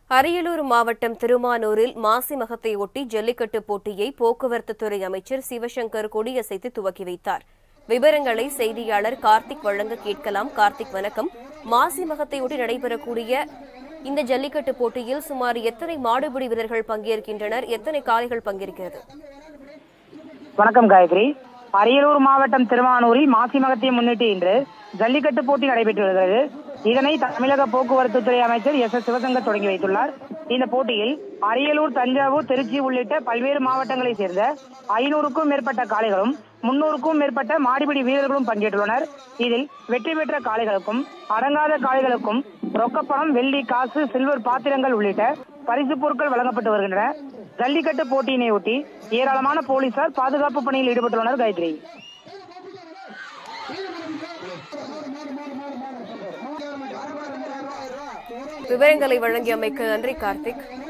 அரியலூர் மாவட்டம் திருமானூரில் மாசி மகத்தையொட்டி ஜல்லிக்கட்டு போட்டியை போக்குவரத்து துறை அமைச்சர் சிவசங்கர் கொடியசைத்து துவக்கி வைத்தார் விவரங்களை செய்தியாளர் கார்த்திக் வழங்க கேட்கலாம் கார்த்திக் வணக்கம் மாசி மகத்தையொட்டி நடைபெறக்கூடிய இந்த ஜல்லிக்கட்டு போட்டியில் சுமார் எத்தனை மாடுபிடி வீரர்கள் பங்கேற்கின்றனர் எத்தனை காளைகள் பங்கேற்கிறது வணக்கம் காயத்ரி அரியலூர் மாவட்டம் திருவானூரில் மாசி மகத்தை முன்னிட்டு இன்று ஜல்லிக்கட்டு போட்டி நடைபெற்று வருகிறது இதனை தமிழக போக்குவரத்து துறை அமைச்சர் எஸ் எஸ் சிவசங்கர் தொடங்கி வைத்துள்ளார் இந்த போட்டியில் அரியலூர் தஞ்சாவூர் திருச்சி உள்ளிட்ட பல்வேறு மாவட்டங்களைச் சேர்ந்த ஐநூறுக்கும் மேற்பட்ட காளைகளும் முன்னூறுக்கும் மேற்பட்ட மாடிபிடி வீரர்களும் பங்கேற்றுள்ளனர் இதில் வெற்றி பெற்ற காளைகளுக்கும் அடங்காத காளைகளுக்கும் ரொக்கப்பணம் வெள்ளி காசு சில்வர் பாத்திரங்கள் உள்ளிட்ட பரிசுப் பொருட்கள் வழங்கப்பட்டு வருகின்றன ஜல்லிக்கட்டு போட்டியினை ஒட்டி ஏராளமான போலீசார் பாதுகாப்பு பணியில் ஈடுபட்டுள்ளனர் காயத்ரி விவரங்களை வழங்கியமைக்கு நன்றி கார்த்திக்